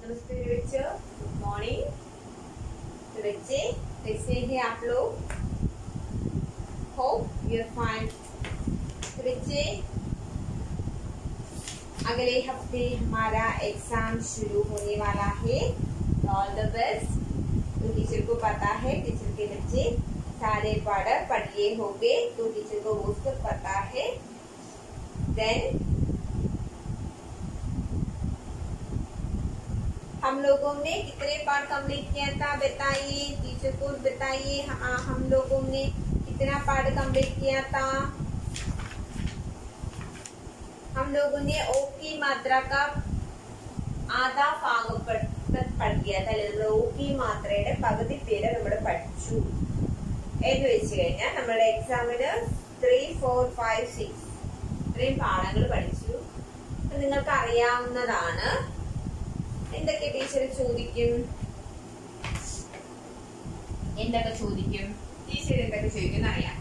नमस्ते बच्चों good morning तो बच्चे कैसे हैं आप लोग होप यू आर फाइन तो बच्चे अगले हफ्ते हमारा एग्जाम शुरू होने वाला है ऑल द बेस्ट तो टीचर को पता है टीचर के बच्चे सारे पढ़ पढ़िए होंगे तो टीचर को वो सब पता है देन हम लोगों ने कितने पार्ट कंप्लीट किया था बताइए टीचर को बताइए हाँ हम लोगों ने कितना पार्ट कंप्लीट किया था हम लोगों ने ओ की मात्रा का ആധാ ഭാഗം പഠിക്കുക അല്ലെ നമ്മൾ ഓ പി മാത്രയുടെ പകുതി പേര് നമ്മൾ പഠിച്ചു എന്ന് വെച്ച് കഴിഞ്ഞാൽ നമ്മുടെ എക്സാമിന് ത്രീ ഫോർ ഫൈവ് സിക്സ് ഇത്രയും പാഠങ്ങൾ പഠിച്ചു അപ്പൊ നിങ്ങൾക്ക് അറിയാവുന്നതാണ് എന്തൊക്കെ ടീച്ചർ ചോദിക്കും എന്തൊക്കെ ചോദിക്കും ടീച്ചർ എന്തൊക്കെ ചോദിക്കും അറിയാം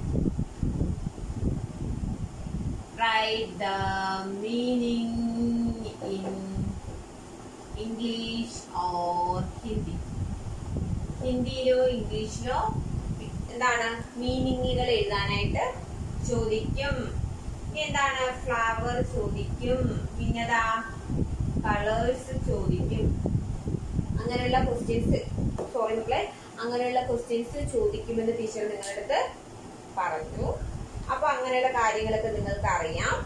write the meaning in English or Hindi ഹിന്ദിയിലോ ഇംഗ്ലീഷിലോ എന്താണ് മീനിങ്ങുകൾ എഴുതാനായിട്ട് ചോദിക്കും ഇനി എന്താണ് ഫ്ലവർ ചോദിക്കും പിന്നെതാ കളേഴ്സ് ചോദിക്കും അങ്ങനെയുള്ള ക്വസ്റ്റ്യൻസ് സോറി മക്കളെ അങ്ങനെയുള്ള ക്വസ്റ്റ്യൻസ് ചോദിക്കുമെന്ന് ടീച്ചർ നിങ്ങളുടെ അടുത്ത് പറഞ്ഞു അപ്പൊ അങ്ങനെയുള്ള കാര്യങ്ങളൊക്കെ നിങ്ങൾക്ക് അറിയാം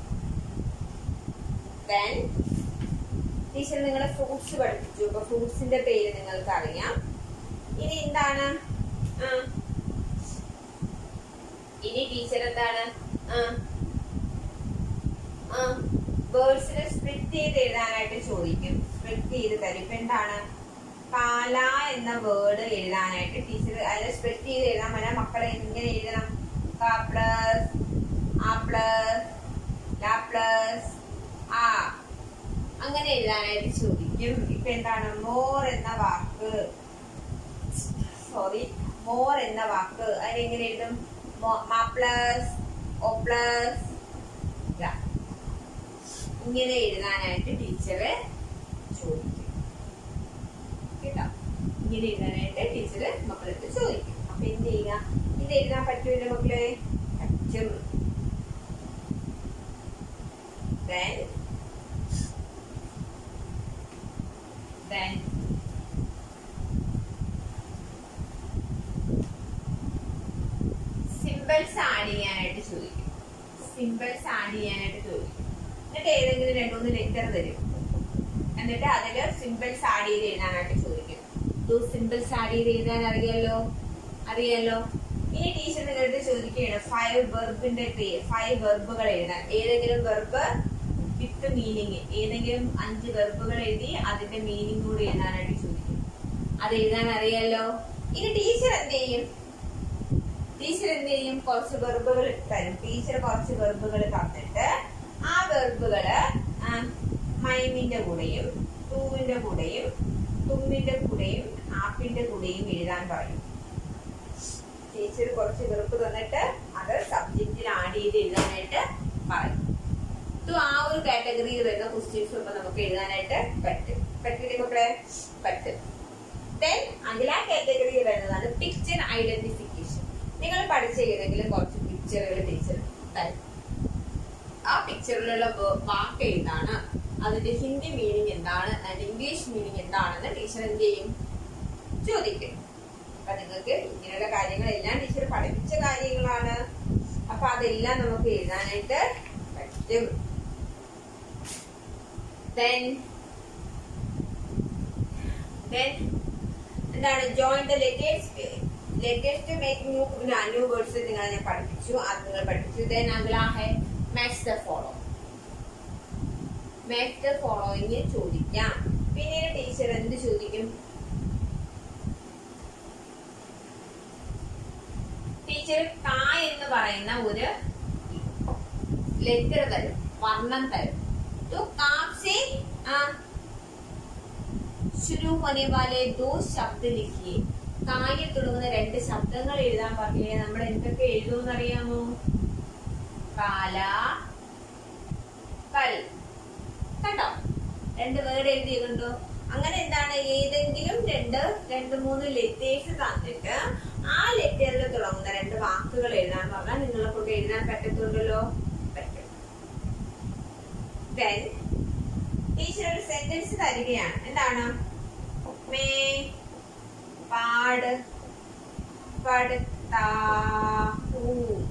ദെൻ ടീച്ചർ നിങ്ങളെ ഫ്രൂട്ട്സ് പഠിപ്പിച്ചു അപ്പൊ ഫ്രൂട്ട്സിന്റെ പേര് നിങ്ങൾക്ക് അറിയാം ഇനി എന്താണ് ആ ഇനി ടീച്ചർ എന്താണ് ആ ആ വേർഡ്സിനെ സ്പ്ലിറ്റ് ചെയ്ത് എഴുതാനായിട്ട് ചോദിക്കും സ്പ്ലിറ്റ് ചെയ്ത് തരും ഇപ്പൊ എന്താണ് കാല എന്ന വേർഡ് എഴുതാനായിട്ട് ടീച്ചർ അതിനെ സ്പ്ലിറ്റ് ചെയ്ത് എഴുതാൻ പറ്റാ മക്കളെ എങ്ങനെ എഴുതണം ക പ്ലസ് ആ പ്ലസ് ല പ്ലസ് ആ അങ്ങനെ എഴുതാനായിട്ട് ചോദിക്കും ഇപ്പൊ എന്താണ് മോർ എന്ന വാക്ക് സോറി മോർ എന്ന വാക്ക് അതിനെങ്ങനെ എഴുതും മാ പ്ലസ് ഒ പ്ലസ് ഇങ്ങനെ എഴുതാനായിട്ട് ടീച്ചറ് ചോദിക്കും കേട്ടോ ഇങ്ങനെ എഴുതാനായിട്ട് ടീച്ചറ് മക്കളടുത്ത് ചോദിക്കും അപ്പൊ എന്ത് ചെയ്യുക ഇത് എഴുതാൻ പറ്റൂല മക്കളെ പറ്റും then then സിമ്പിൾസ് ആഡ് ചെയ്യാനായിട്ട് ചോദിക്കും സിമ്പിൾസ് ആഡ് ചെയ്യാനായിട്ട് ചോദിക്കും എന്നിട്ട് ഏതെങ്കിലും രണ്ടുമൂന്ന് ലെറ്റർ തരും എന്നിട്ട് അതില് സിമ്പിൾസ് ആഡ് ചെയ്ത് എഴുതാനായിട്ട് ചോദിക്കും ടു സിമ്പിൾസ് ആഡ് ചെയ്ത് എഴുതാൻ അറിയാലോ അറിയാലോ ഇനി ടീച്ചർ നിങ്ങളുടെ ചോദിക്കുകയാണ് ഫൈവ് വെർബിന്റെ പേര് ഫൈവ് വെർബുകൾ എഴുതാൻ ഏതെങ്കിലും വെർബ് വിത്ത് മീനിങ് ഏതെങ്കിലും അഞ്ച് വെർബുകൾ എഴുതി അതിന്റെ മീനിങ് കൂടി എഴുതാനായിട്ട് ചോദിക്കും അത് എഴുതാൻ അറിയാലോ ഇനി ടീച്ചർ എന്ത് ചെയ്യും ടീച്ചർ എന്ത് ചെയ്യും കുറച്ച് വെർബുകൾ തരും ടീച്ചർ കുറച്ച് വെർബുകൾ തന്നിട്ട് ആ വെർബുകള് മൈമിന്റെ കൂടെയും ടൂവിന്റെ കൂടെയും തുമ്മിന്റെ കൂടെയും ആപ്പിന്റെ കൂടെയും എഴുതാൻ പറയും ടീച്ചർ കുറച്ച് വെറുപ്പ് തന്നിട്ട് അത് സബ്ജക്റ്റിൽ ആഡ് ചെയ്ത് എഴുതാനായിട്ട് പറയും ഇത് ആ ഒരു കാറ്റഗറിയിൽ വരുന്ന ക്വസ്റ്റ്യൻസ് ഒക്കെ നമുക്ക് എഴുതാനായിട്ട് പറ്റും പറ്റില്ലേ മക്കളെ പറ്റും ദെൻ അതിൽ ആ കാറ്റഗറിയിൽ വരുന്നതാണ് പിക്ചർ ഐഡന്റിഫിക്കേഷൻ നിങ്ങൾ പഠിച്ച ഏതെങ്കിലും കുറച്ച് പിക്ചറുകൾ ടീച്ചർ തരും ആ പിക്ചറിലുള്ള വാക്ക് എന്താണ് അതിന്റെ ഹിന്ദി മീനിങ് എന്താണ് അതിന്റെ ഇംഗ്ലീഷ് മീനിങ് എന്താണെന്ന് ടീച്ചർ എന്ത് ചെയ്യും ചോദിക്കും അപ്പൊ നിങ്ങൾക്ക് ഇങ്ങനെയുള്ള കാര്യങ്ങളെല്ലാം ടീച്ചർ പഠിപ്പിച്ച കാര്യങ്ങളാണ് അപ്പൊ അതെല്ലാം നമുക്ക് എഴുതാനായിട്ട് പറ്റും then then എന്താണ് join the latest latest make new new words നിങ്ങളെ ഞാൻ പഠിപ്പിച്ചു അത് നിങ്ങൾ പഠിപ്പിച്ചു ദെൻ അഗല ഹെ match the follow match the following ചോദിക്കാം പിന്നീട് ടീച്ചർ എന്ത് ചോദിക്കും ടീച്ചർ കാ എന്ന് പറയുന്ന ഒരു ലെറ്റർ തരും വർണ്ണം തരും तो काप से आ, शुरू होने वाले दो शब्द लिखिए കായിൽ തുടങ്ങുന്ന രണ്ട് ശബ്ദങ്ങൾ എഴുതാൻ പറഞ്ഞില്ലേ നമ്മൾ എന്തൊക്കെ എഴുതുമെന്ന് അറിയാമോ കാല കൽ കണ്ടോ രണ്ട് വേർഡ് എഴുതിയിട്ടുണ്ടോ അങ്ങനെ എന്താണ് ഏതെങ്കിലും രണ്ട് രണ്ട് മൂന്ന് ലെറ്റേഴ്സ് തന്നിട്ട് ആ ലെറ്ററിൽ തുടങ്ങുന്ന രണ്ട് വാക്കുകൾ എഴുതാൻ പറഞ്ഞാൽ നിങ്ങളെ കൊണ്ട് എഴുതാൻ പറ്റത്തുണ്ടല്ലോ പറ്റും ദെൻ ടീച്ചർ ഒരു സെന്റൻസ് തരികയാണ് എന്താണ് മേ പാട് പടുത്താഹു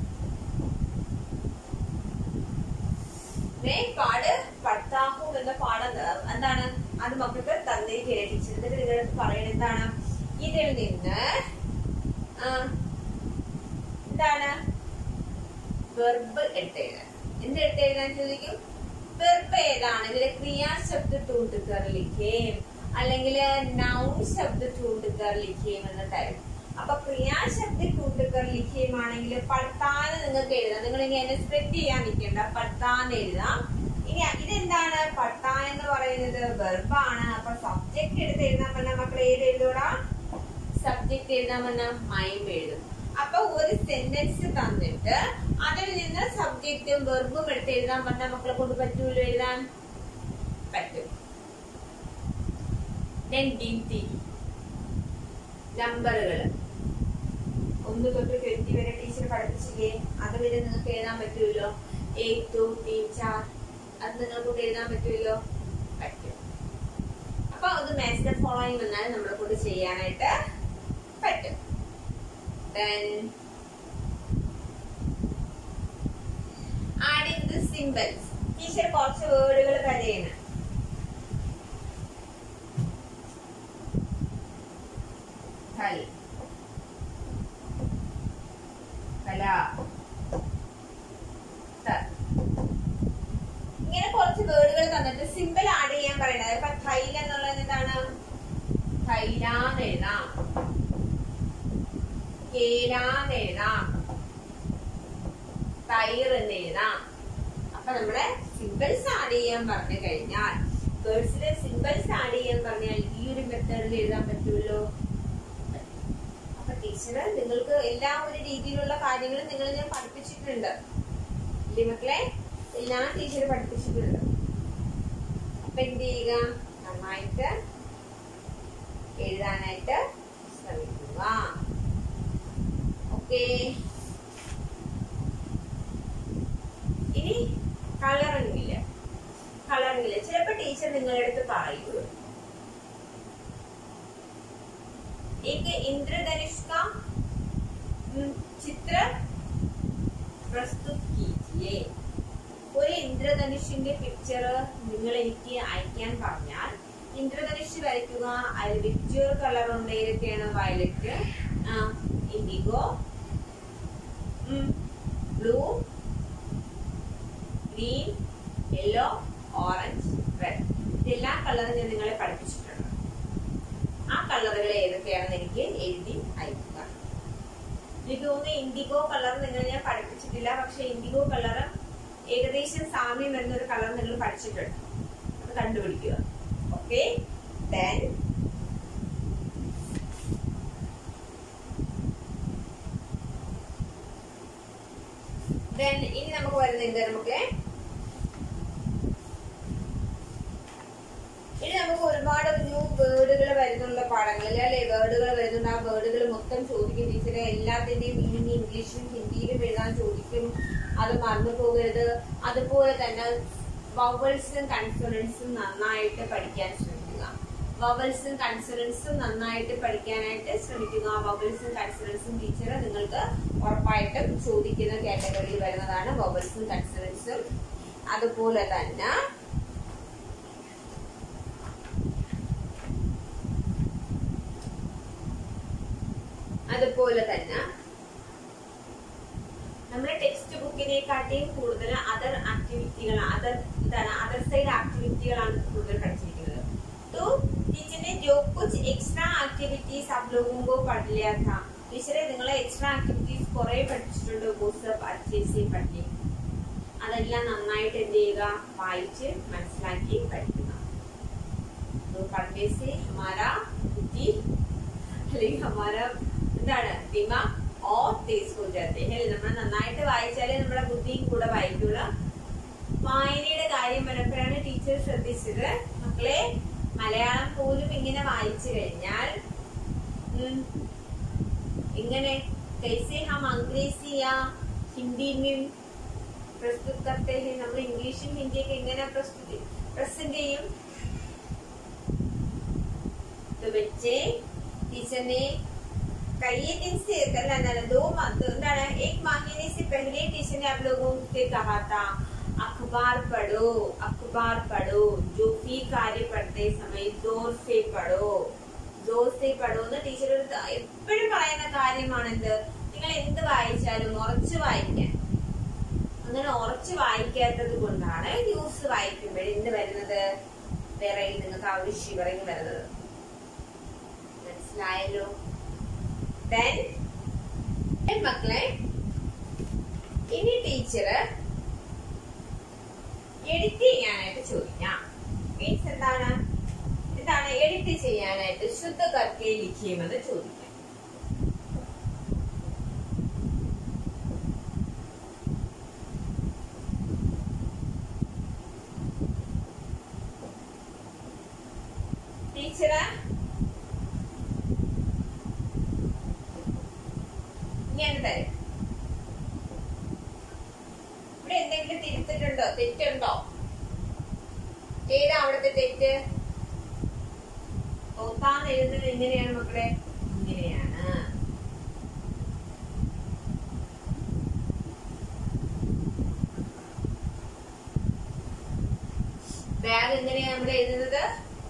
മേ പാട് പടുത്താഹു എന്ന പാഠം എന്താണ് അത് മക്കൾക്ക് തന്നിരിക്കുകയാണ് ടീച്ചർ എന്നിട്ട് നിങ്ങളുടെ പറയുന്നത് എന്താണ് ഇതിൽ നിന്ന് ആ, എന്താണ് വെർബ് എടുത്തെഴുതാൻ എന്ത് എടുത്തെഴുതാൻ ചോദിക്കും വെർബ് ഏതാണ് ഇതിലെ ക്രിയാശബ്ദ ടൂണ്ടുകർ ലിഖേം അല്ലെങ്കിൽ നൗൺ ശബ്ദ ടൂണ്ടുകർ ലിഖേം എന്ന് തരും അപ്പൊ ക്രിയാശബ്ദ ടൂണ്ടുകർ ലിഖേം ആണെങ്കിൽ പടുത്താന്ന് നിങ്ങൾക്ക് എഴുതാം നിങ്ങൾ ഇങ്ങനെ സ്പ്രെഡ് ചെയ്യാൻ നിൽക്കണ്ട പടുത്താന്ന് എഴുതാം ഇനി ഇതെന്താണ് പട്ട എന്ന് പറയുന്നത് വെർബാണ് അപ്പൊ സബ്ജക്ട് എടുത്ത് എഴുതാൻ പറഞ്ഞ മക്കൾ ഏത് എഴുതൂടാ സബ്ജക്ട് എഴുതാൻ പറഞ്ഞ മൈം എഴുതും അപ്പൊ ഒരു സെന്റൻസ് തന്നിട്ട് അതിൽ നിന്ന് സബ്ജക്റ്റും വെർബും എടുത്ത് എഴുതാൻ പറഞ്ഞാൽ മക്കളെ കൊണ്ട് പറ്റൂല്ലോ എഴുതാൻ പറ്റും നമ്പറുകൾ ഒന്ന് തൊട്ട് ട്വന്റി വരെ ടീച്ചർ പഠിപ്പിച്ചില്ലേ അത് വരെ നിങ്ങൾക്ക് എഴുതാൻ പറ്റുമല്ലോ എയ്റ്റ് ടു തീൻ ചാർ അത് നിങ്ങളെ കൊണ്ട് എഴുതാൻ പറ്റുമല്ലോ പറ്റും അപ്പൊ അത് മാത്സിന്റെ ഫോളോയിങ് വന്നാൽ നമ്മളെ കൊണ്ട് ചെയ്യാനായിട്ട് പറ്റും then adding the symbols teacher കുറച്ച് വേർഡുകൾ തരുകയാണ് കൽ കല ത. ഇങ്ങനെ കുറച്ച് വേർഡുകൾ തന്നിട്ട് സിമ്പിൾ ആഡ് ചെയ്യാൻ പറയണത് ഇപ്പൊ തൈല എന്നുള്ളത് എന്താണ് തൈലാന്ന് എഴുതാം കേലാന്ന് എഴുതാം തൈർ എന്ന് എഴുതാം അപ്പൊ നമ്മള് സിമ്പിൾസ് ആഡ് ചെയ്യാൻ പറഞ്ഞു കഴിഞ്ഞാൽ വേർഡ്സിലെ സിമ്പിൾസ് ആഡ് ചെയ്യാൻ പറഞ്ഞാൽ ഈ ഒരു മെത്തേഡിൽ എഴുതാൻ പറ്റുമല്ലോ അപ്പൊ ടീച്ചർ നിങ്ങൾക്ക് എല്ലാ ഒരു രീതിയിലുള്ള കാര്യങ്ങളും നിങ്ങൾ ഞാൻ പഠിപ്പിച്ചിട്ടുണ്ട് ഇല്ലേ മക്കളെ എല്ലാം ടീച്ചർ പഠിപ്പിച്ചിട്ടുണ്ട് അപ്പൊ എന്ത് ചെയ്യുക നന്നായിട്ട് എഴുതാനായിട്ട് ശ്രമിക്കുക ഓക്കെ ഇനി കളറിംഗില്ല കളറിംഗില്ല ചിലപ്പോ ടീച്ചർ നിങ്ങളുടെ അടുത്ത് പറയൂ एक इंद्रधनुष का ഉം, ചിത്ര പ്രസ്തുത് കീജിയെ ഒരു ഇന്ദ്രധനുഷിന്റെ പിക്ചർ നിങ്ങൾ എനിക്ക് അയക്കാൻ പറഞ്ഞാൽ ഇന്ദ്രധനുഷ് വരയ്ക്കുക അതിൽ വിക്ചർ കളർ ഉണ്ട് ഏതൊക്കെയാണ് violet indigo blue green yellow orange red ഇതെല്ലാം കളർ ഞാൻ നിങ്ങളെ പഠിപ്പിച്ചിട്ടുണ്ട് ആ കളറുകൾ ഏതൊക്കെയാണെന്ന് എനിക്ക് എഴുതി അയക്കുക എനിക്ക് തോന്നുന്നു ഇൻഡിഗോ കളർ നിങ്ങൾ ഞാൻ പഠിപ്പിച്ചിട്ടില്ല പക്ഷെ ഇൻഡിഗോ കളർ ഏകദേശം സാമ്യം വരുന്ന ഒരു കളർ നിങ്ങൾ പഠിച്ചിട്ടുണ്ട് അത് കണ്ടുപിടിക്കുക ഓക്കെ ദെൻ ദെൻ ഇനി നമുക്ക് വരുന്നത് നമുക്ക് ഇനി നമുക്ക് ഒരുപാട് ന്യൂ വേർഡുകൾ വരുന്നുള്ള പാഠങ്ങളിൽ അല്ലെ വേർഡുകൾ വരുന്നുണ്ട് ആ വേർഡുകൾ മൊത്തം ചോദിക്കും ടീച്ചറെ എല്ലാത്തിന്റെയും മീനിങ് ഇംഗ്ലീഷിലും ഹിന്ദിയിലും എഴുതാൻ ചോദിക്കും അത് മറന്നു പോകരുത് അതുപോലെ തന്നെ വവൽസും കൺസണൻസും നന്നായിട്ട് പഠിക്കാൻ ശ്രമിക്കുക വവൽസും കൺസണൻസും നന്നായിട്ട് പഠിക്കാനായിട്ട് ശ്രമിക്കുക വവൽസും കൺസണൻസും ടീച്ചർ നിങ്ങൾക്ക് ഉറപ്പായിട്ടും ചോദിക്കുന്ന കാറ്റഗറിയിൽ വരുന്നതാണ് വവൽസും കൺസണൻസും അതുപോലെ തന്നെ അതുപോലെ തന്നെ നമ്മുടെ ടെക്സ്റ്റ് ബുക്കിനെക്കാട്ടിയും കൂടുതൽ അതർ ആക്ടിവിറ്റികൾ അതർ എന്താണ് അതർ സൈഡ് ആക്ടിവിറ്റികളാണ് കൂടുതൽ പഠിച്ചിരിക്കുന്നത് तो टीचर ने जो कुछ एक्स्ट्रा एक्टिविटीज आप लोगों को पढ़ लिया था ടീച്ചറെ നിങ്ങൾ എക്സ്ട്രാ ആക്ടിവിറ്റീസ് കുറെ പഠിച്ചിട്ടുണ്ട് ബുക്സ് പർച്ചേസ് പഠിക്കും അതെല്ലാം നന്നായിട്ട് എന്ത് ചെയ്യുക വായിച്ച് മനസ്സിലാക്കി പഠിക്കുക तो पढ़ने से हमारा बुद्धि അല്ലെങ്കിൽ हमारा എന്താണ് ദിമാഗ് ഓർ തേസ് ഹോ ജാത്തെ ഹെ നമ്മൾ നന്നായിട്ട് വായിച്ചാലേ നമ്മുടെ ബുദ്ധിയും കൂടെ വായിക്കുള്ളൂ വായനയുടെ കാര്യം പലപ്പോഴാണ് ടീച്ചർ ശ്രദ്ധിച്ചത് മക്കളെ മലയാളം പോലും ഇങ്ങനെ വായിച്ചു കഴിഞ്ഞാൽ ഉം, ഇങ്ങനെ कैसे हम अंग्रेजी या हिंदी में प्रस्तुत करते हैं നമ്മൾ ഇംഗ്ലീഷും ഹിന്ദിയൊക്കെ എങ്ങനെ പ്രസ്തുതി പ്രസന്റ് ചെയ്യും तो बच्चे टीचर ने कई दिन से करना ना दो माह- दो- ना एक महीने से पहले टीचर ने आप लोगों से कहा था अखबार पढ़ो अखबार पढ़ो जो भी कार्य पढ़ते समय जोर से पढ़ो जोर से पढ़ो എന്ന് ടീച്ചർ എപ്പോഴും പറയുന്ന കാര്യമാണെന്ത് നിങ്ങൾ എന്ത് വായിച്ചാലും ഉറച്ചു വായിക്കാൻ അങ്ങനെ ഉറച്ചു വായിക്കാത്തത് കൊണ്ടാണ് ന്യൂസ് വായിക്കുമ്പോൾ എന്ത് വരുന്നത് വിറയിൽ നിങ്ങൾക്ക് ആ ഒരു ഷിവറിങ് വരുന്നത് മനസ്സിലായല്ലോ ദെൻ മക്കളെ ഇനി ടീച്ചർ എഡിറ്റ് ചെയ്യാനായിട്ട് ചോദിക്കാം മീൻസ് എന്താണ് എന്താണ് എഡിറ്റ് ചെയ്യാനായിട്ട് ശുദ്ധ കർക്കെ ലിഖിയുമെന്ന് ചോദിക്കാം ടീച്ചറ് ഇങ്ങനെ തരും ഇവിടെ എന്തെങ്കിലും തിരുത്തിട്ടുണ്ടോ തെറ്റുണ്ടോ ഏതാ അവിടുത്തെ തെറ്റ് തോത്താന്ന് എഴുതുന്നത് എങ്ങനെയാണ് മക്കളെ ഇങ്ങനെയാണ് ബാഗ് എങ്ങനെയാണ് നമ്മൾ എഴുതുന്നത്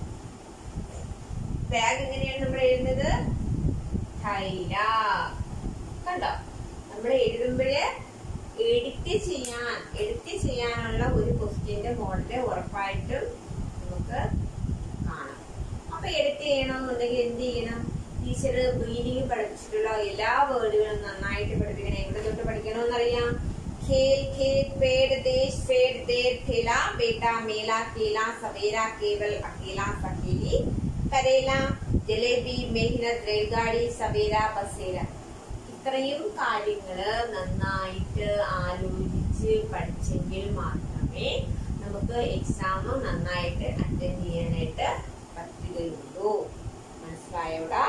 ബാഗ് എങ്ങനെയാണ് നമ്മൾ എഴുതുന്നത് ഥൈല കണ്ടോ നമ്മൾ എഴുതുമ്പോഴ് എഡിറ്റ് ചെയ്യാൻ എഡിറ്റ് ചെയ്യാനുള്ള ഒരു ക്വസ്റ്റ്യന്റെ മോഡല് ഉറപ്പായിട്ടും നമുക്ക് കാണാം അപ്പൊ എഡിറ്റ് ചെയ്യണമെന്നുണ്ടെങ്കിൽ എന്ത് ചെയ്യണം ടീച്ചർ മീനിങ് പഠിച്ചിട്ടുള്ള എല്ലാ വേർഡുകളും നന്നായിട്ട് പഠിപ്പിക്കണം എവിടെ തൊട്ട് പഠിക്കണമെന്നറിയാം खेल खेत पेड़ देश पेड़ देर ठेला बेटा मेला केला सवेरा केवल अकेला सकेली കരേല ജലേബി മെഹ്നത് റെയിൽഗാഡി സവേര ബസേര ഇത്രയും കാര്യങ്ങള് നന്നായിട്ട് ആലോചിച്ച് പഠിച്ചെങ്കിൽ മാത്രമേ നമുക്ക് എക്സാം നന്നായിട്ട് അറ്റൻഡ് ചെയ്യാനായിട്ട് പറ്റുകയുള്ളൂ മനസ്സിലായോടാ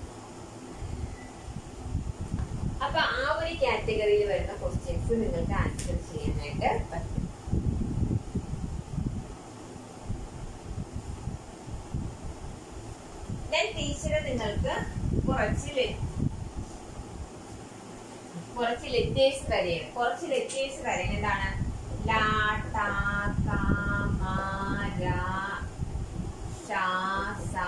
അപ്പൊ ആ ഒരു കാറ്റഗറിയിൽ വരുന്ന ക്വസ്റ്റ്യൻസ് നിങ്ങൾക്ക് ആൻസർ ചെയ്യാനായിട്ട് പറ്റും ഞാൻ ടീച്ചർ നിങ്ങൾക്ക് കുറച്ച് ലെ- കുറച്ച് ലെറ്റേഴ്സ് തരെയാണ് കുറച്ച് ലെറ്റേഴ്സ് തരെയാണ് എന്താണ് ലാ ടാ കാ മാ രാ ഷാ സാ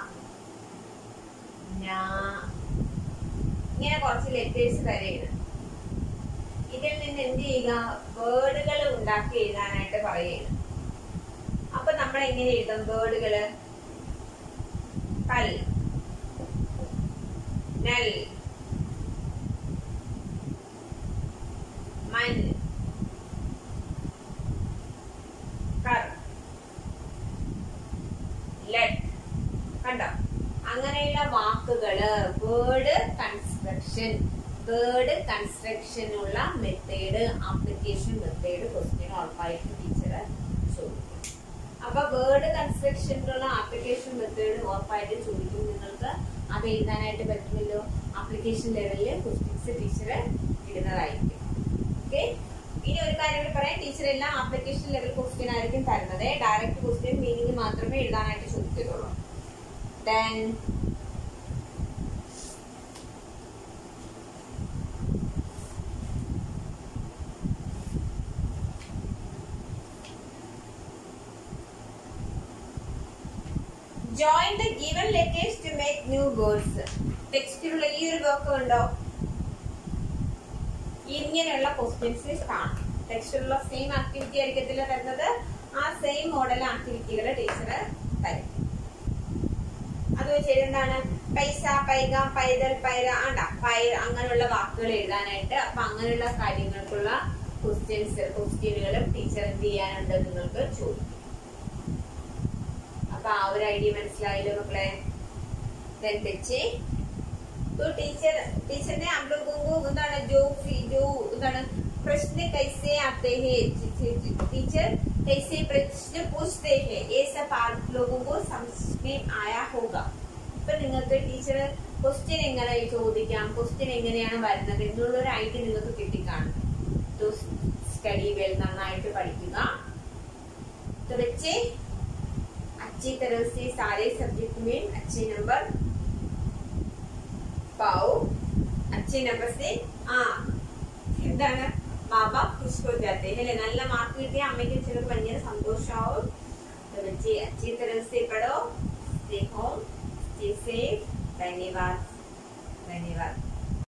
ഞാ ഇങ്ങനെ കുറച്ച് ലെറ്റേഴ്സ് തരെയാണ് ഇതിൽ നിന്ന് എന്ത് ചെയ്യുക വേർഡുകൾ ഉണ്ടാക്കി എഴുതാനായിട്ട് പറയുകയാണ് അപ്പൊ നമ്മൾ എങ്ങനെ എഴുതും വേർഡുകള് കൽ നൽ മൻ കർ ലെറ്റ് കണ്ടോ അങ്ങനെയുള്ള വാക്കുകള് വേർഡ് കൺസ്ട്രക്ഷൻ വേർഡ് കൺസ്ട്രക്ഷനുള്ള മെത്തേഡ് ആപ്ലിക്കേഷൻ മെത്തേഡ് ക്വസ്റ്റ്യൻ ഉറപ്പായിട്ട് ടീച്ചർ ചോദിക്കും അപ്പൊ വേർഡ് കൺസ്ട്രക്ഷനുള്ള ആപ്ലിക്കേഷൻ മെത്തേഡ് ഉറപ്പായിട്ട് ചോദിക്കും നിങ്ങൾക്ക് അത് എഴുതാനായിട്ട് പറ്റുമല്ലോ ആപ്ലിക്കേഷൻ ലെവലില് ക്വസ്റ്റ്യൻസ് ടീച്ചർ ഇടുന്നതായിരിക്കും ഓക്കെ ഇനി ഒരു കാര്യം കൂടി പറയാം ടീച്ചർ എല്ലാം ആപ്ലിക്കേഷൻ ലെവൽ ക്വസ്റ്റ്യൻ ആയിരിക്കും തരുന്നത് ഡയറക്റ്റ് ക്വസ്റ്റ്യൻ മീനിങ് മാത്രമേ എഴുതാനായിട്ട് ചോദിക്കത്തുള്ളൂ then join the given letters to make new words ടെക്സ്റ്റിലുള്ള ഈ ഒരു വർക്ക് ഉണ്ടോ ഇങ്ങനെയുള്ള ക്വസ്റ്റ്യൻസ് കാണാം ടെക്സ്റ്റിലുള്ള സെയിം ആക്ടിവിറ്റി ആയിരിക്കത്തില്ല തരുന്നത് ആ സെയിം മോഡൽ ആക്ടിവിറ്റികൾ ടീച്ചർ തരും അത് വെച്ച് എന്താണ് പൈസ പൈക പൈതൽ പൈര ആണ്ട പൈ അങ്ങനെയുള്ള വാക്കുകൾ എഴുതാനായിട്ട് അപ്പൊ അങ്ങനെയുള്ള കാര്യങ്ങൾക്കുള്ള ക്വസ്റ്റ്യൻസ് ക്വസ്റ്റ്യനുകളും ടീച്ചർ എന്ത് ചെയ്യാനുണ്ട് നിങ്ങൾക്ക് ചോദിക്കും അപ്പൊ ആ ഒരു ഐഡിയ മനസ്സിലായല്ലോ മക്കളെ Then बच्चे तो टीचर टीचर ने हम लोगों को എന്താണ് जो जो എന്താണ് प्रश्न कैसे आते हैं टीचर ऐसे प्रश्न पूछते हैं ये सब आप लोगों को समझ में आया होगा ഇപ്പൊ നിങ്ങൾക്ക് ടീച്ചർ ക്വസ്റ്റ്യൻ എങ്ങനെ ചോദിക്കാം ക്വസ്റ്റ്യൻ എങ്ങനെയാണ് വരുന്നത് എന്നുള്ള ഒരു ഐഡിയ നിങ്ങൾക്ക് കിട്ടിക്കാണും സ്റ്റഡി വെൽ നന്നായിട്ട് പഠിക്കുക तो बच्चे अच्छी तरह से सारे सब्जेक्ट में अच्छे नंबर पाओ अच्छे नंबर से ആ എന്താണ് മാബ खुश हो जाते हैं അല്ലെ നല്ല മാർക്ക് കിട്ടിയ അമ്മയ്ക്ക് ചിലർക്ക് ഭയങ്കര സന്തോഷമാവും तो बच्चे अच्छी तरह से पढ़ो stay home stay safe धन्यवाद धन्यवाद